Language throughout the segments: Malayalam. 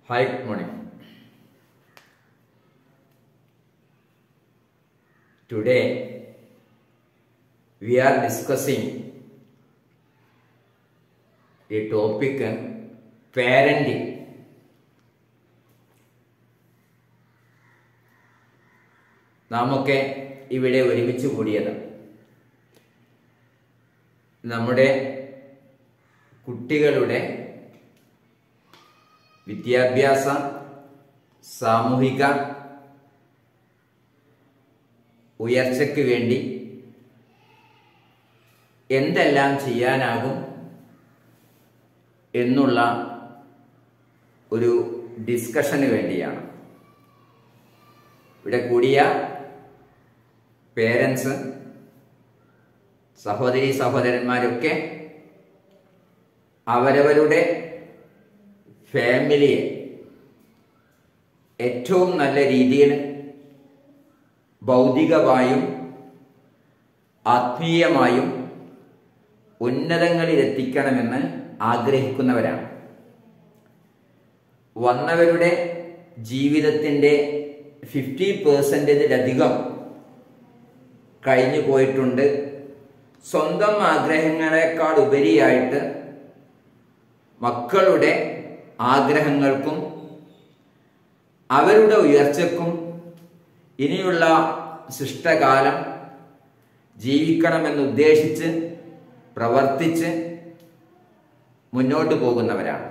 Hi, good morning. Today we are discussing a topic uh, parenting. നാമൊക്കെ ഇവിടെ ഒരുമിച്ച് കൂടിയത് നമ്മുടെ കുട്ടികളുടെ വിദ്യാഭ്യാസ സാമൂഹിക ഉയർച്ചയ്ക്ക് വേണ്ടി എന്തെല്ലാം ചെയ്യാനാകും എന്നുള്ള ഒരു ഡിസ്കഷന് വേണ്ടിയാണ് ഇവിടെ കൂടിയ പേരൻസ് സഹോദരി സഹോദരന്മാരൊക്കെ അവരവരുടെ ഫാമിലിയെ ഏറ്റവും നല്ല രീതിയിൽ ഭൗതികമായും ആത്മീയമായും ഉന്നതങ്ങളിലെത്തിക്കണമെന്ന് ആഗ്രഹിക്കുന്നവരാണ് വന്നവരുടെ ജീവിതത്തിൻ്റെ ഫിഫ്റ്റി പേഴ്സൻറ്റേജിലധികം കഴിഞ്ഞു പോയിട്ടുണ്ട് സ്വന്തം ആഗ്രഹങ്ങളെക്കാൾ ഉപരിയായിട്ട് മക്കളുടെ ആഗ്രഹങ്ങൾക്കും അവരുടെ ഉയർച്ചക്കും ഇനിയുള്ള ശിഷ്ടകാലം ജീവിക്കണമെന്ന് ഉദ്ദേശിച്ച് പ്രവർത്തിച്ച് മുന്നോട്ട് പോകുന്നവരാണ്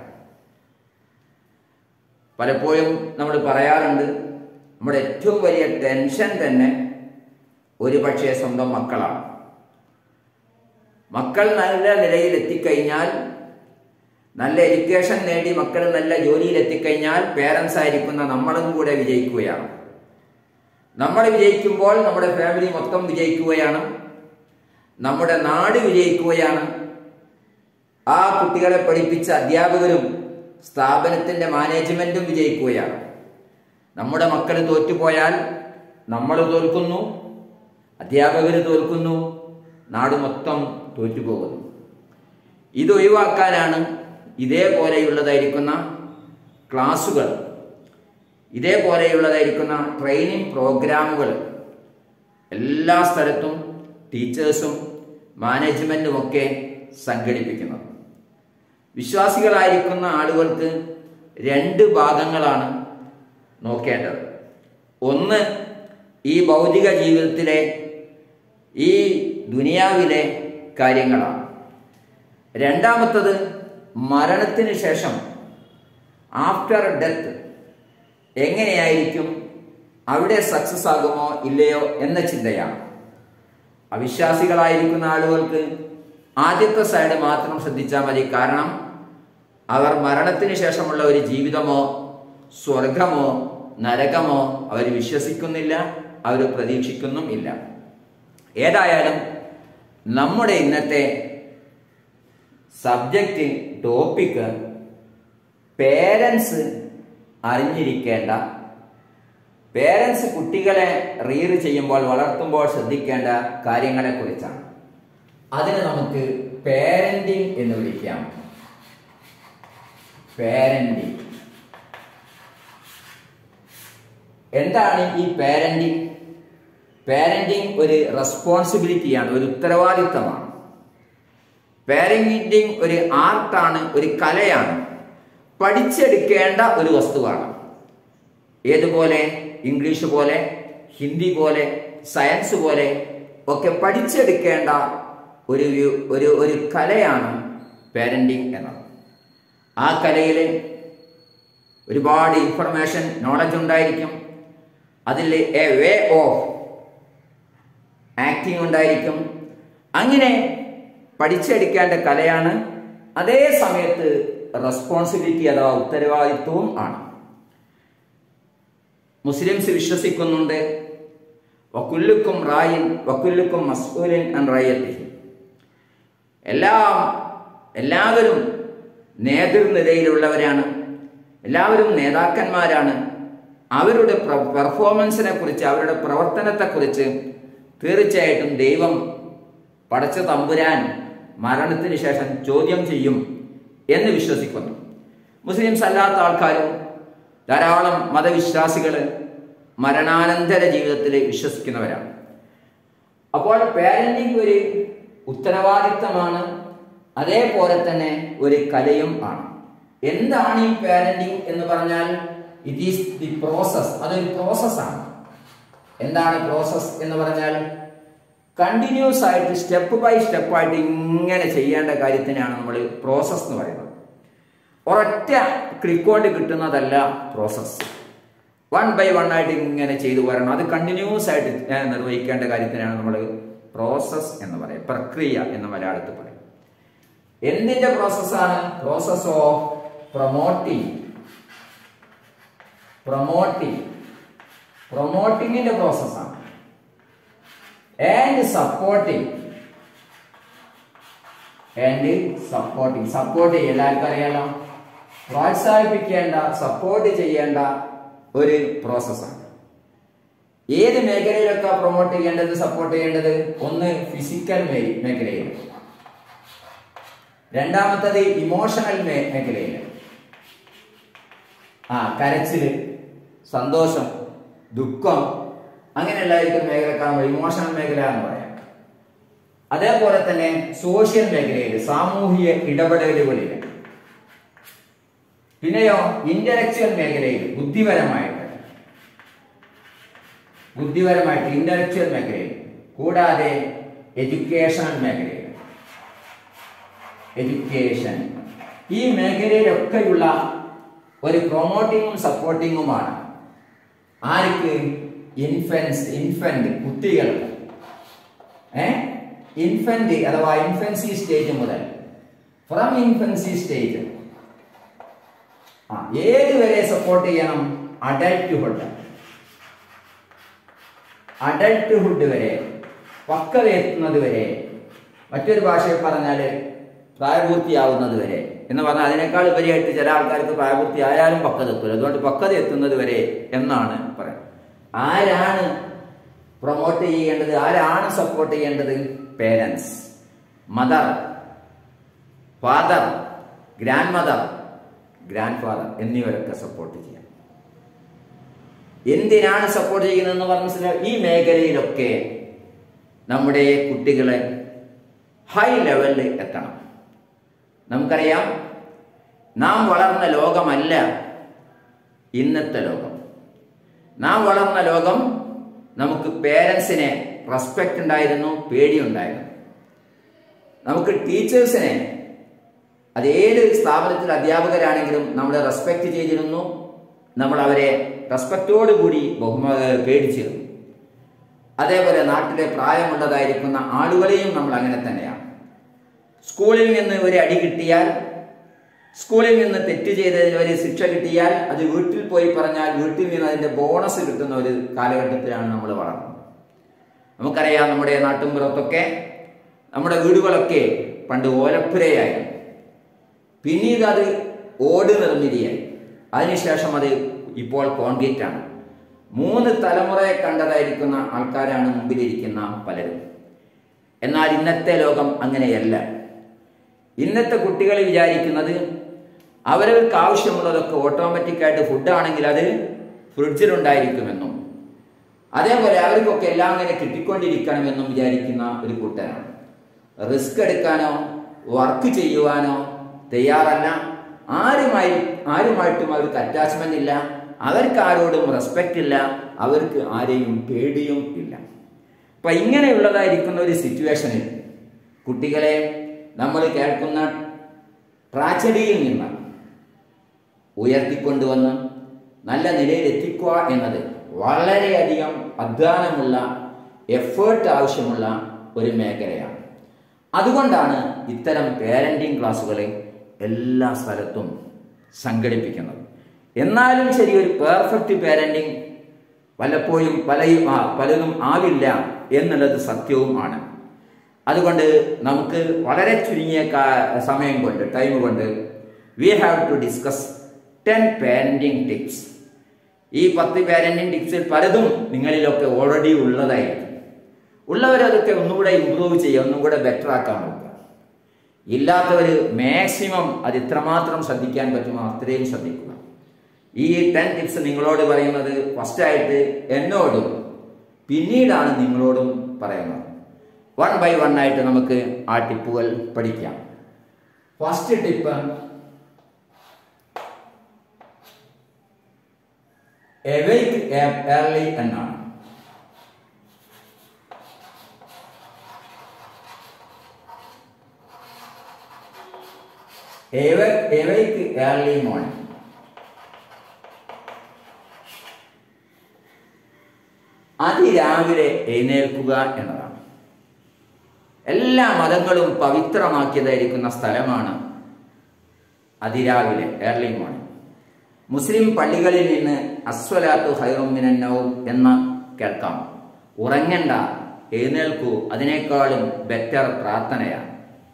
പലപ്പോഴും നമ്മൾ പറയാറുണ്ട് നമ്മുടെ ഏറ്റവും വലിയ ടെൻഷൻ തന്നെ ഒരുപക്ഷെ സ്വന്തം മക്കളാണ് മക്കൾ നല്ല നിലയിൽ എത്തിക്കഴിഞ്ഞാൽ നല്ല എഡ്യൂക്കേഷൻ നേടി മക്കൾ നല്ല ജോലിയിൽ എത്തിക്കഴിഞ്ഞാൽ പേരൻസ് ആയിരിക്കുന്ന നമ്മളും കൂടെ വിജയിക്കുകയാണ് നമ്മൾ വിജയിക്കുമ്പോൾ നമ്മുടെ ഫാമിലി മൊത്തം വിജയിക്കുകയാണ് നമ്മുടെ നാട് വിജയിക്കുകയാണ് ആ കുട്ടികളെ പഠിപ്പിച്ച അധ്യാപകരും സ്ഥാപനത്തിന്റെ മാനേജ്മെന്റും വിജയിക്കുകയാണ് നമ്മുടെ മക്കൾ തോറ്റുപോയാൽ നമ്മൾ തോൽക്കുന്നു അധ്യാപകർ തോൽക്കുന്നു നാട് മൊത്തം തോറ്റുപോകുന്നു ഇത് ഒഴിവാക്കാനാണ് ഇതേപോലെയുള്ളതായിരിക്കുന്ന ക്ലാസുകൾ ഇതേപോലെയുള്ളതായിരിക്കുന്ന ട്രെയിനിങ് പ്രോഗ്രാമുകൾ എല്ലാ സ്ഥലത്തും ടീച്ചേഴ്സും മാനേജ്മെൻറ്റും ഒക്കെ സംഘടിപ്പിക്കുന്നത് വിശ്വാസികളായിരിക്കുന്ന ആളുകൾക്ക് രണ്ട് ഭാഗങ്ങളാണ് നോക്കേണ്ടത് ഒന്ന് ഈ ഭൗതിക ജീവിതത്തിലെ ഈ ദുനിയാവിലെ കാര്യങ്ങളാണ് രണ്ടാമത്തത് മരണത്തിന് ശേഷം ആഫ്റ്റർ ഡെത്ത് എങ്ങനെയായിരിക്കും അവിടെ സക്സസ് ആകുമോ ഇല്ലയോ എന്ന ചിന്തയാണ് അവിശ്വാസികളായിരിക്കുന്ന ആളുകൾക്ക് ആദ്യത്തെ സൈഡ് മാത്രം ശ്രദ്ധിച്ചാൽ മതി കാരണം അവർ മരണത്തിന് ശേഷമുള്ള ഒരു ജീവിതമോ സ്വർഗമോ നരകമോ അവർ വിശ്വസിക്കുന്നില്ല അവർ പ്രതീക്ഷിക്കുന്നും ഇല്ല ഏതായാലും നമ്മുടെ ഇന്നത്തെ സബ്ജക്റ്റ് ടോപ്പിക്ക് പേരൻസ് അറിഞ്ഞിരിക്കേണ്ട പേരൻസ് കുട്ടികളെ റീഡ് ചെയ്യുമ്പോൾ വളർത്തുമ്പോൾ ശ്രദ്ധിക്കേണ്ട കാര്യങ്ങളെക്കുറിച്ചാണ് അതിന് നമുക്ക് പേരന്റിങ് എന്ന് വിളിക്കാം പേരന്റിങ് എന്താണ് ഈ പേരന്റിങ് പേരന്റിങ് ഒരു റെസ്പോൺസിബിലിറ്റിയാണ് ഒരു ഉത്തരവാദിത്തമാണ് പേരന്റിങ് ഒരു ആർട്ടാണ് ഒരു കലയാണ് പഠിച്ചെടുക്കേണ്ട ഒരു വസ്തുവാണ് ഏതുപോലെ ഇംഗ്ലീഷ് പോലെ ഹിന്ദി പോലെ സയൻസ് പോലെ ഒക്കെ പഠിച്ചെടുക്കേണ്ട ഒരു ഒരു ഒരു കലയാണ് പേരന്റിങ് എന്നത് ആ കലയിൽ ഒരുപാട് ഇൻഫർമേഷൻ നോളജ് ഉണ്ടായിരിക്കും അതിൽ എ വേ ഓഫ് ആക്ടിങ് ഉണ്ടായിരിക്കും അങ്ങനെ പഠിച്ചെടുക്കേണ്ട കലയാണ് അതേ സമയത്ത് റെസ്പോൺസിബിലിറ്റി അഥവാ ഉത്തരവാദിത്വവും ആണ് മുസ്ലിംസ് വിശ്വസിക്കുന്നുണ്ട് വക്കുല്ലുക്കും റായിൻ വക്കുല്ലുക്കും മസ്ഊലിൻ അൻ റയത്തി എല്ലാ എല്ലാവരും നേതൃനിരയിലുള്ളവരാണ് എല്ലാവരും നേതാക്കന്മാരാണ് അവരുടെ പെർഫോമൻസിനെ കുറിച്ച് അവരുടെ പ്രവർത്തനത്തെക്കുറിച്ച് തീർച്ചയായിട്ടും ദൈവം പടച്ച തമ്പുരാൻ മരണത്തിന് ശേഷം ചോദ്യം ചെയ്യും എന്ന് വിശ്വസിക്കുന്നു മുസ്ലിംസ് അല്ലാത്ത ആൾക്കാരും ധാരാളം മതവിശ്വാസികൾ മരണാനന്തര ജീവിതത്തിൽ വിശ്വസിക്കുന്നവരാണ് അപ്പോൾ പാരന്റിങ് ഒരു ഉത്തരവാദിത്തമാണ് അതേപോലെ തന്നെ ഒരു കലയും ആണ് എന്താണ് ഈ പാരന്റിങ് എന്ന് പറഞ്ഞാൽ ഇറ്റ് ഈസ് ദി പ്രോസസ് അതൊരു പ്രോസസ്സാണ് എന്താണ് പ്രോസസ് എന്ന് പറഞ്ഞാൽ കണ്ടിന്യൂസ് ആയിട്ട് സ്റ്റെപ്പ് ബൈ സ്റ്റെപ്പ് ആയിട്ട് ഇങ്ങനെ ചെയ്യേണ്ട കാര്യത്തിനാണ് നമ്മൾ പ്രോസസ് എന്ന് പറയുന്നത് ഒരൊറ്റ ക്ലിക്ക് കൊണ്ട് കിട്ടുന്നതല്ല പ്രോസസ്സ് വൺ ബൈ വൺ ആയിട്ട് ഇങ്ങനെ ചെയ്തു വരണം അത് കണ്ടിന്യൂസ് ആയിട്ട് നിർവഹിക്കേണ്ട കാര്യത്തിനാണ് നമ്മൾ പ്രോസസ് എന്ന് പറയും പ്രക്രിയ എന്ന് മലയാളത്തിൽ പറയും എന്തിന്റെ പ്രോസസ്സാണ് പ്രോസസ് ഓഫ് പ്രൊമോട്ടിങ് പ്രൊമോട്ടിങ് പ്രൊമോട്ടിങ്ങിന്റെ പ്രോസസ്സാണ് and supporting and supporting support ചെയ്യും എല്ലാവർക്കും അറിയാലോ പ്രോത്സാഹിപ്പിക്കേണ്ട സപ്പോർട്ട് ചെയ്യേണ്ട ഒരു പ്രോസസ്സാണ് ഏത് മേഖലയിലൊക്കെ പ്രൊമോട്ട് ചെയ്യേണ്ടത് സപ്പോർട്ട് ചെയ്യേണ്ടത് ഒന്ന് ഫിസിക്കൽ മേഖലയിൽ രണ്ടാമത്തത് ഇമോഷണൽ മേഖലയിൽ ആ കരച്ചില് സന്തോഷം ദുഃഖം അങ്ങനെയുള്ളതായിരിക്കും മേഖല കാണുമ്പോൾ ഇമോഷണൽ മേഖല എന്ന് പറയാം അതേപോലെ തന്നെ സോഷ്യൽ മേഖലയിൽ സാമൂഹിക ഇടപെടലുകളിൽ പിന്നെയോ ഇന്റലക്ച്വൽ മേഖലയിൽ ബുദ്ധിപരമായിട്ട് ബുദ്ധിപരമായിട്ട് ഇന്റലക്ച്വൽ മേഖലയിൽ കൂടാതെ എഡ്യൂക്കേഷണൽ മേഖലയിൽ എഡ്യൂക്കേഷൻ ഈ മേഖലയിലൊക്കെയുള്ള ഒരു പ്രൊമോട്ടിങ്ങും സപ്പോർട്ടിങ്ങുമാണ് ആർക്ക് ഇൻഫൻസ് ഇൻഫന്റ് കുട്ടികൾ ഏ ഇൻഫന്റ് അഥവാ ഇൻഫൻസി സ്റ്റേജ് മുതൽ ഫ്രം ഇൻഫൻസി സ്റ്റേജ് ആ ഏത് വരെ സപ്പോർട്ട് ചെയ്യണം അഡൽട്ട്ഹുഡ് അഡൽട്ട്ഹുഡ് വരെ പക്വത എത്തുന്നത് വരെ മറ്റൊരു ഭാഷയിൽ പറഞ്ഞാൽ പ്രായപൂർത്തിയാവുന്നത് വരെ എന്ന് പറഞ്ഞാൽ അതിനേക്കാൾ ഉപരിയായിട്ട് ചില ആൾക്കാർക്ക് പ്രായപൂർത്തി ആയാലും പക്വത എത്തില്ല അതുകൊണ്ട് പക്വത എത്തുന്നത് വരെ എന്നാണ് പറയുന്നത് ആരാണ് പ്രൊമോട്ട് ചെയ്യേണ്ടത് ആരാണ് സപ്പോർട്ട് ചെയ്യേണ്ടത് parents mother father grandmother grandfather എന്നിവരൊക്കെ സപ്പോർട്ട് ചെയ്യാം എന്തിനാണ് സപ്പോർട്ട് ചെയ്യുന്നതെന്ന് പറഞ്ഞ ഈ മേഖലയിലൊക്കെ നമ്മുടെ കുട്ടികളെ ഹൈ ലെവലിൽ എത്തണം നമുക്കറിയാം നാം വളർന്ന ലോകമല്ല ഇന്നത്തെ ലോകം നാം വളർന്ന ലോകം നമുക്ക് പേരൻസിനെ റെസ്പെക്റ്റ് ഉണ്ടായിരുന്നു പേടിയുണ്ടായിരുന്നു നമുക്ക് ടീച്ചേഴ്സിനെ അത് ഏത് സ്ഥാപനത്തിൽ അധ്യാപകരാണെങ്കിലും നമ്മൾ റെസ്പെക്റ്റ് ചെയ്തിരുന്നു നമ്മൾ അവരെ റെസ്പെക്റ്റോടുകൂടി ബഹുമാ പേടിച്ചിരുന്നു അതേപോലെ നാട്ടിലെ പ്രായമുള്ളതായിരിക്കുന്ന ആളുകളെയും നമ്മൾ അങ്ങനെ തന്നെയാണ് സ്കൂളിൽ നിന്ന് ഒരു അടി കിട്ടിയാൽ സ്കൂളിൽ നിന്ന് തെറ്റ് ചെയ്തതിന് ഒരു ശിക്ഷ കിട്ടിയാൽ അത് വീട്ടിൽ പോയി പറഞ്ഞാൽ വീട്ടിൽ നിന്ന് അതിന്റെ ബോണസ് കിട്ടുന്ന ഒരു കാലഘട്ടത്തിലാണ് നമ്മൾ വളർന്നത് നമുക്കറിയാം നമ്മുടെ നാട്ടുമ്പുറത്തൊക്കെ നമ്മുടെ വീടുകളൊക്കെ പണ്ട് ഓലപ്പുരയായിരുന്നു പിന്നീട് അത് ഓട് നിർമ്മിതിയായി അതിനുശേഷം അത് ഇപ്പോൾ കോൺക്രീറ്റ് ആണ് മൂന്ന് തലമുറയെ കണ്ടതായിരിക്കുന്ന ആൾക്കാരാണ് മുമ്പിലിരിക്കുന്ന പലരും എന്നാൽ ഇന്നത്തെ ലോകം അങ്ങനെയല്ല ഇന്നത്തെ കുട്ടികൾ വിചാരിക്കുന്നത് അവരവർക്ക് ആവശ്യമുള്ളതൊക്കെ ഓട്ടോമാറ്റിക്കായിട്ട് ഫുഡാണെങ്കിൽ അത് ഫ്രിഡ്ജിലുണ്ടായിരിക്കുമെന്നും അതേപോലെ അവർക്കൊക്കെ എല്ലാം അങ്ങനെ കിട്ടിക്കൊണ്ടിരിക്കണമെന്നും വിചാരിക്കുന്ന ഒരു കൂട്ടരാണ് റിസ്ക് എടുക്കാനോ വർക്ക് ചെയ്യുവാനോ തയ്യാറല്ല ആരുമായി ആരുമായിട്ടും അവർക്ക് അറ്റാച്ച്മെന്റ് ഇല്ല അവർക്ക് ആരോടും റെസ്പെക്റ്റ് ഇല്ല അവർക്ക് ആരെയും പേടിയും ഇല്ല അപ്പൊ ഇങ്ങനെയുള്ളതായിരിക്കുന്ന ഒരു സിറ്റുവേഷനിൽ കുട്ടികളെ നമ്മൾ കേൾക്കുന്ന ട്രാജഡിയിൽ നിന്ന് ഉയർത്തിക്കൊണ്ടുവന്ന് നല്ല നിലയിൽ എത്തിക്കുക എന്നത് വളരെയധികം അധ്വാനമുള്ള എഫേർട്ട് ആവശ്യമുള്ള ഒരു മേഖലയാണ് അതുകൊണ്ടാണ് ഇത്തരം പേരൻറ്റിങ് ക്ലാസ്സുകളെ എല്ലാ സ്ഥലത്തും സംഘടിപ്പിക്കുന്നത് എന്നാലും ശരി ഒരു പെർഫെക്റ്റ് പേരൻറ്റിങ് പലപ്പോഴും പലയും ആ പലതും ആവില്ല എന്നുള്ളത് സത്യവുമാണ് അതുകൊണ്ട് നമുക്ക് വളരെ ചുരുങ്ങിയ സമയം കൊണ്ട് ടൈം കൊണ്ട് we have to discuss ten parenting tips ഈ പത്ത് പാരൻറ്റിങ് ടിപ്സിൽ പലതും നിങ്ങളിലൊക്കെ ഓൾറെഡി ഉള്ളതായിരിക്കും ഉള്ളവരതൊക്കെ ഒന്നുകൂടെ ഇമ്പ്രൂവ് ചെയ്യുക ഒന്നും കൂടെ ബെറ്റർ ആക്കാൻ നോക്കുക ഇല്ലാത്തവർ മാക്സിമം അത് ഇത്രമാത്രം ശ്രദ്ധിക്കാൻ പറ്റുമോ അത്രയും ശ്രദ്ധിക്കുക ഈ ടെൻ ടിപ്സ് നിങ്ങളോട് പറയുന്നത് ഫസ്റ്റായിട്ട് എന്നോടും പിന്നീടാണ് നിങ്ങളോടും പറയുന്നത് വൺ ബൈ വൺ ആയിട്ട് നമുക്ക് ആ ടിപ്പുകൾ പഠിക്കാം ഫസ്റ്റ് ടിപ്പ് എവൈക്ക് ഏർലി എന്നാണ് എവൈക്ക് ഏർലി മോർണിംഗ് അതിരാവിലെ എഴുന്നേൽക്കുക എന്നതാണ് എല്ലാ മതങ്ങളും പവിത്രമാക്കിയതായിരിക്കുന്ന സ്ഥലമാണ് അതിരാവിലെ ഏർലി മോർണിംഗ് മുസ്ലിം പള്ളികളിൽ നിന്ന് അസ്വലാത്തു ഹൈറുമിനന്നവും എന്ന് കേൾക്കാം ഉറങ്ങണ്ട എഴുന്നേൽക്കൂ അതിനേക്കാളും ബെറ്റർ പ്രാർത്ഥനയാണ്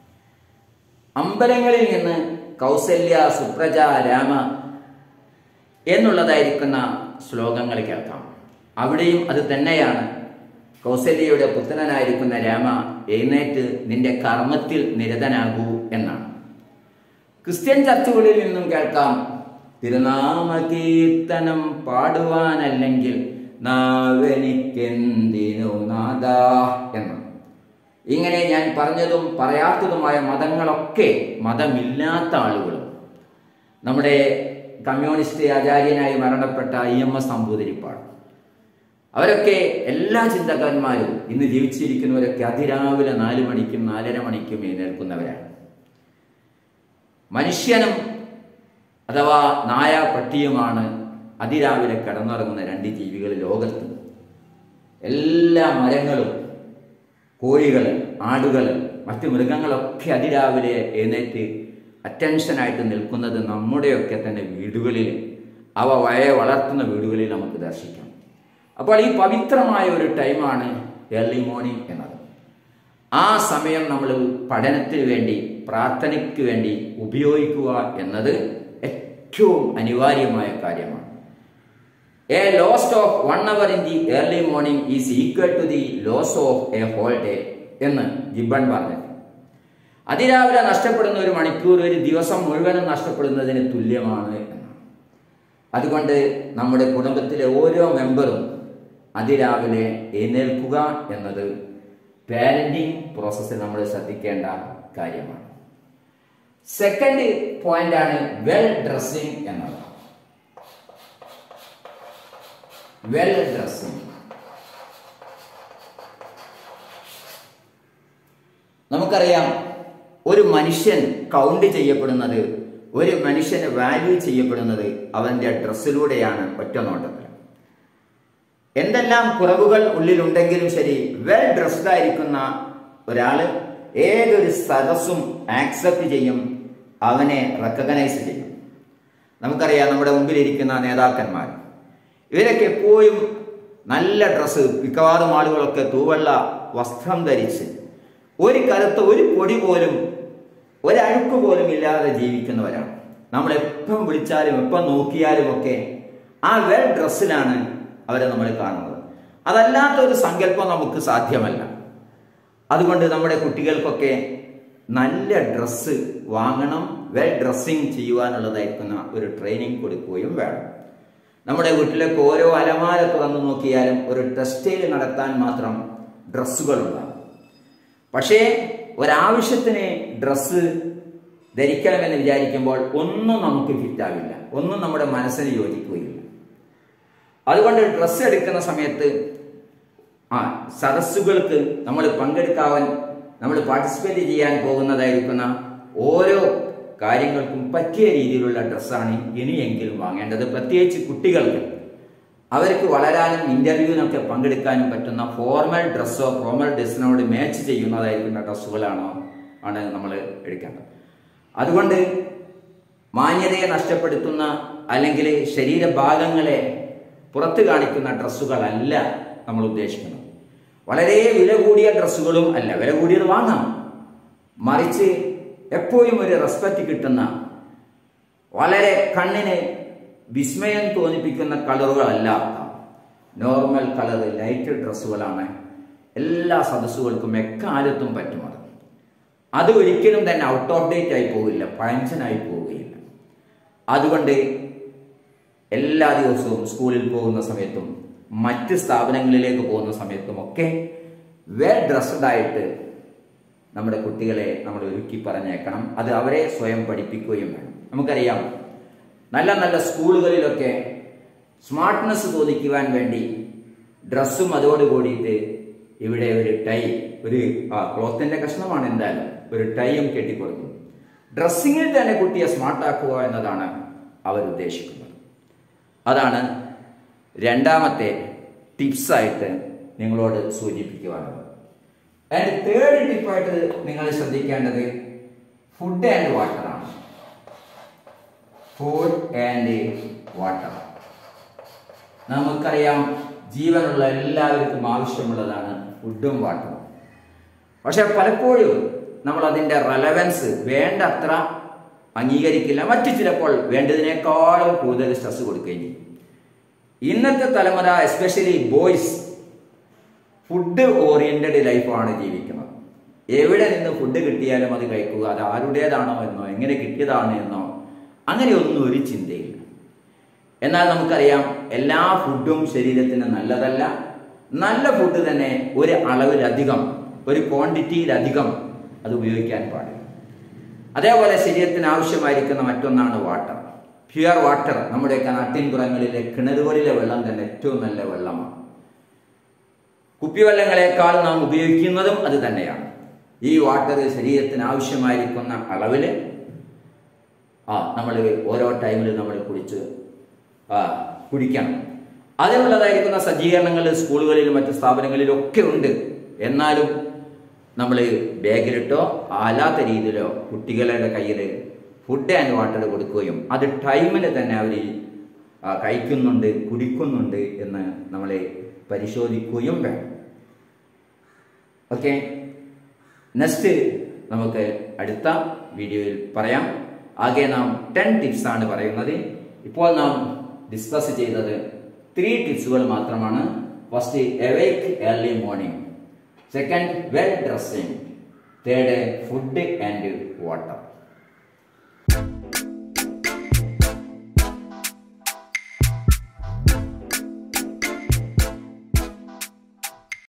അമ്പലങ്ങളിൽ നിന്ന് കൗസല്യ സുപ്രജ രാമ എന്നുള്ളതായിരിക്കുന്ന ശ്ലോകങ്ങൾ കേൾക്കാം അവിടെയും അത് തന്നെയാണ് കൗസല്യയുടെ പുത്രനായിരിക്കുന്ന രാമ എഴുന്നേറ്റ് നിന്റെ കർമ്മത്തിൽ നിരതനാകൂ എന്നാണ് ക്രിസ്ത്യൻ ചർച്ചുകളിൽ നിന്നും കേൾക്കാം തിരുനാമ കീർത്തനം പാടുവാനല്ലെങ്കിൽ നാവെനിക്കെന്തിനു നാദ എന്ന് ഇങ്ങനെ ഞാൻ പറഞ്ഞതും പറയാത്തതുമായ മതങ്ങളൊക്കെ മതമില്ലാത്ത ആളുകളും നമ്മുടെ കമ്മ്യൂണിസ്റ്റ് ആചാര്യനായി മരണപ്പെട്ട ഇ എം എസ് നമ്പൂതിരിപ്പാട് അവരൊക്കെ എല്ലാ ചിന്തകന്മാരും ഇന്ന് ജീവിച്ചിരിക്കുന്നവരൊക്കെ അതിരാവിലെ നാല് മണിക്കും നാലര മണിക്കും എഴുന്നേൽക്കുന്നവരാണ് മനുഷ്യനും അഥവാ നായ പട്ടിയുമാണ് അതിരാവിലെ കിടന്നുറങ്ങുന്ന രണ്ട് ജീവികൾ ലോകത്ത് എല്ലാ മരങ്ങളും കോഴികൾ ആടുകൾ മറ്റു മൃഗങ്ങളൊക്കെ അതിരാവിലെ എഴുന്നേറ്റ് അറ്റൻഷനായിട്ട് നിൽക്കുന്നത് നമ്മുടെയൊക്കെ തന്നെ വീടുകളിൽ അവ വയ വളർത്തുന്ന വീടുകളിൽ നമുക്ക് ദർശിക്കാം അപ്പോൾ ഈ പവിത്രമായ ഒരു ടൈമാണ് ഏർലി മോർണിംഗ് എന്നത് ആ സമയം നമ്മൾ പഠനത്തിന് വേണ്ടി പ്രാർത്ഥനയ്ക്ക് വേണ്ടി ഉപയോഗിക്കുക എന്നത് ഏറ്റവും അനിവാര്യമായ കാര്യമാണ് a lost of one hour in the early morning is equal to the loss of a whole day എന്ന് ജിബൺ പറഞ്ഞു അതിരാവിലെ നഷ്ടപ്പെടുന്ന ഒരു മണിക്കൂർ ഒരു ദിവസം മുഴുവനും നഷ്ടപ്പെടുന്നതിന് തുല്യമാണ് എന്നാണ് അതുകൊണ്ട് നമ്മുടെ കുടുംബത്തിലെ ഓരോ മെമ്പറും അതിരാവിലെ എഴുന്നേൽക്കുക എന്നത് പാരന്റിങ് പ്രോസസ്സിൽ നമ്മൾ ശ്രദ്ധിക്കേണ്ട കാര്യമാണ് സെക്കൻഡ് പോയിന്റ് ആണ് വെൽ ഡ്രസ്സിംഗ് എന്നത് വെൽ ഡ്രസ്സിംഗ് നമുക്കറിയാം ഒരു മനുഷ്യൻ കൗണ്ട് ചെയ്യപ്പെടുന്നത് ഒരു മനുഷ്യന് വാല്യൂ ചെയ്യപ്പെടുന്നത് അവന്റെ ഡ്രസ്സിലൂടെയാണ് ഒറ്റ നോട്ടത്തിൽ എന്തെല്ലാം കുറവുകൾ ഉള്ളിലുണ്ടെങ്കിലും ശരി വെൽ ഡ്രസ്ഡ് ആയിരിക്കുന്ന ഒരാള് ഏതൊരു സദസ്സും ആക്സെപ്റ്റ് ചെയ്യും അവനെ റെക്കഗ്നൈസ് ചെയ്യും നമുക്കറിയാം നമ്മുടെ മുമ്പിലിരിക്കുന്ന നേതാക്കന്മാർ ഇവരൊക്കെ എപ്പോഴും നല്ല ഡ്രസ്സ് മിക്കവാറും ആളുകളൊക്കെ തൂവള്ള വസ്ത്രം ധരിച്ച് ഒരു കറുത്ത ഒരു പൊടി പോലും ഒരഴുക്ക് പോലും ഇല്ലാതെ ജീവിക്കുന്നവരാണ് നമ്മൾ എപ്പം വിളിച്ചാലും എപ്പം നോക്കിയാലും ഒക്കെ ആ വെൽ ഡ്രസ്സിലാണ് അവരെ നമ്മൾ കാണുന്നത് അതല്ലാത്ത ഒരു സങ്കല്പം നമുക്ക് സാധ്യമല്ല അതുകൊണ്ട് നമ്മുടെ കുട്ടികൾക്കൊക്കെ നല്ല ഡ്രസ്സ് വാങ്ങണം വെൽ ഡ്രസ്സിങ് ചെയ്യുവാനുള്ളതായിരിക്കുന്ന ഒരു ട്രെയിനിങ് കൊടുക്കുകയും വേണം നമ്മുടെ വീട്ടിലൊക്കെ ഓരോ അലമാര തുറന്നു നോക്കിയാലും ഒരു ടെക്സ്റ്റൈൽ നടത്താൻ മാത്രം ഡ്രസ്സുകളുണ്ടാകും പക്ഷേ ഒരാവശ്യത്തിന് ഡ്രസ്സ് ധരിക്കണമെന്ന് വിചാരിക്കുമ്പോൾ ഒന്നും നമുക്ക് ഫിറ്റാവില്ല ഒന്നും നമ്മുടെ മനസ്സിന് യോജിക്കുകയില്ല അതുകൊണ്ട് ഡ്രസ്സ് എടുക്കുന്ന സമയത്ത് ആ സദസ്സുകൾക്ക് നമ്മൾ പങ്കെടുക്കാവാൻ നമ്മൾ പാർട്ടിസിപ്പേറ്റ് ചെയ്യാൻ പോകുന്നതായിരിക്കുന്ന ഓരോ കാര്യങ്ങൾക്കും പറ്റിയ രീതിയിലുള്ള ഡ്രസ്സാണ് ഇനിയെങ്കിലും വാങ്ങേണ്ടത് പ്രത്യേകിച്ച് കുട്ടികൾക്ക് അവർക്ക് വളരാനും ഇന്റർവ്യൂവിനൊക്കെ പങ്കെടുക്കാനും പറ്റുന്ന ഫോർമൽ ഡ്രസ്സോ ഫോർമൽ ഡ്രസ്സിനോട് മാച്ച് ചെയ്യുന്നതായിരിക്കുന്ന ഡ്രസ്സുകളാണോ ആണ് നമ്മൾ എടുക്കേണ്ടത് അതുകൊണ്ട് മാന്യതയെ നഷ്ടപ്പെടുത്തുന്ന അല്ലെങ്കിൽ ശരീരഭാഗങ്ങളെ പുറത്ത് കാണിക്കുന്ന ഡ്രസ്സുകളല്ല നമ്മൾ ഉദ്ദേശിക്കുന്നത് വളരെ വില കൂടിയ ഡ്രസ്സുകളും അല്ല വില കൂടിയത് വാങ്ങാം മറിച്ച് എപ്പോഴും ഒരു റെസ്പെക്റ്റ് കിട്ടുന്ന വളരെ കണ്ണിന് വിസ്മയം തോന്നിപ്പിക്കുന്ന കളറുകളല്ല നോർമൽ കളർ ലൈറ്റ് ഡ്രസ്സുകളാണ് എല്ലാ സദസ്സുകൾക്കും എക്കാലത്തും പറ്റുന്നത് അത് ഒരിക്കലും തന്നെ ഔട്ട് ഓഫ് ഡേറ്റ് ആയി പോകില്ല പഴഞ്ചനായി പോവുകയില്ല അതുകൊണ്ട് എല്ലാ ദിവസവും സ്കൂളിൽ പോകുന്ന സമയത്തും മറ്റ് സ്ഥാപനങ്ങളിലേക്ക് പോകുന്ന സമയത്തും ഒക്കെ വെൽ ഡ്രസ്ഡ് ആയിട്ട് നമ്മുടെ കുട്ടികളെ നമ്മൾ ഒരുക്കി പറഞ്ഞേക്കണം അത് അവരെ സ്വയം പഠിപ്പിക്കുകയും വേണം നമുക്കറിയാം നല്ല നല്ല സ്കൂളുകളിലൊക്കെ സ്മാർട്ട്നെസ് തോന്നിക്കുവാൻ വേണ്ടി ഡ്രസ്സും അതോട് കൂടിയിട്ട് ഇവിടെ ഒരു ടൈ ഒരു ആ ക്ലോത്തിന്റെ കഷ്ണമാണ് എന്തായാലും ഒരു ടൈയും കെട്ടിക്കൊടുക്കും ഡ്രസ്സിങ്ങിൽ തന്നെ കുട്ടിയെ സ്മാർട്ടാക്കുക എന്നതാണ് അവർ ഉദ്ദേശിക്കുന്നത് അതാണ് രണ്ടാമത്തെ ടിപ്സായിട്ട് നിങ്ങളോട് സൂചിപ്പിക്കുവാനുള്ളത് ആൻഡ് തേർഡ് ടിപ്പായിട്ട് നിങ്ങൾ ശ്രദ്ധിക്കേണ്ടത് ഫുഡ് ആൻഡ് വാട്ടറാണ് ഫുഡ് ആൻഡ് വാട്ടർ നമുക്കറിയാം ജീവനുള്ള എല്ലാവർക്കും ആവശ്യമുള്ളതാണ് ഫുഡും വാട്ടറും പക്ഷെ പലപ്പോഴും നമ്മൾ അതിൻ്റെ റെലവൻസ് വേണ്ടത്ര അംഗീകരിക്കില്ല മറ്റു ചിലപ്പോൾ വേണ്ടതിനേക്കാളും കൂടുതൽ സ്ട്രെസ് കൊടുക്കുകയും ചെയ്യും ഇന്നത്തെ തലമുറ എസ്പെഷ്യലി ബോയ്സ് ഫുഡ് ഓറിയന്റഡ് ലൈഫാണ് ജീവിക്കുന്നത് എവിടെ നിന്ന് ഫുഡ് കിട്ടിയാലും അത് കഴിക്കുക അത് ആരുടേതാണോ എന്നോ എങ്ങനെ കിട്ടിയതാണ് എന്നോ അങ്ങനെയൊന്നും ഒരു ചിന്തയില്ല എന്നാൽ നമുക്കറിയാം എല്ലാ ഫുഡും ശരീരത്തിന് നല്ലതല്ല നല്ല ഫുഡ് തന്നെ ഒരു അളവിലധികം ഒരു ക്വാണ്ടിറ്റിയിലധികം അത് ഉപയോഗിക്കാൻ പാടില്ല അതേപോലെ ശരീരത്തിന് ആവശ്യമായിരിക്കുന്ന മറ്റൊന്നാണ് വാട്ടർ പ്യുവർ വാട്ടർ നമ്മുടെയൊക്കെ നാട്ടിൻപുറങ്ങളിലെ കിണറുകളിലെ വെള്ളം തന്നെ ഏറ്റവും നല്ല വെള്ളമാണ് കുപ്പിവെള്ളങ്ങളെക്കാൾ നാം ഉപയോഗിക്കുന്നതും അത് തന്നെയാണ് ഈ വാട്ടർ ശരീരത്തിന് ആവശ്യമായിരിക്കുന്ന അളവിൽ ആ നമ്മൾ ഓരോ ടൈമിൽ നമ്മൾ കുടിച്ച് ആ കുടിക്കണം അതിനുള്ളതായിരിക്കുന്ന സജ്ജീകരണങ്ങൾ സ്കൂളുകളിലും മറ്റ് സ്ഥാപനങ്ങളിലും ഒക്കെ ഉണ്ട് എന്നാലും നമ്മൾ ബാഗിലിട്ടോ അല്ലാത്ത രീതിയിലോ കുട്ടികളുടെ കയ്യിൽ ഫുഡ് ആൻഡ് വാട്ടർ കൊടുക്കുകയും അത് ടൈമിന് തന്നെ അവർ കഴിക്കുന്നുണ്ട് കുടിക്കുന്നുണ്ട് എന്ന് നമ്മൾ പരിശോധിക്കുകയും വേണം ഓക്കെ നെക്സ്റ്റ് നമുക്ക് അടുത്ത വീഡിയോയിൽ പറയാം ആകെ നാം ടെൻ ടിപ്സ് ആണ് പറയുന്നത് ഇപ്പോൾ നാം ഡിസ്കസ് ചെയ്തത് ത്രീ ടിപ്സുകൾ മാത്രമാണ് first awake early morning second well dressing third food and water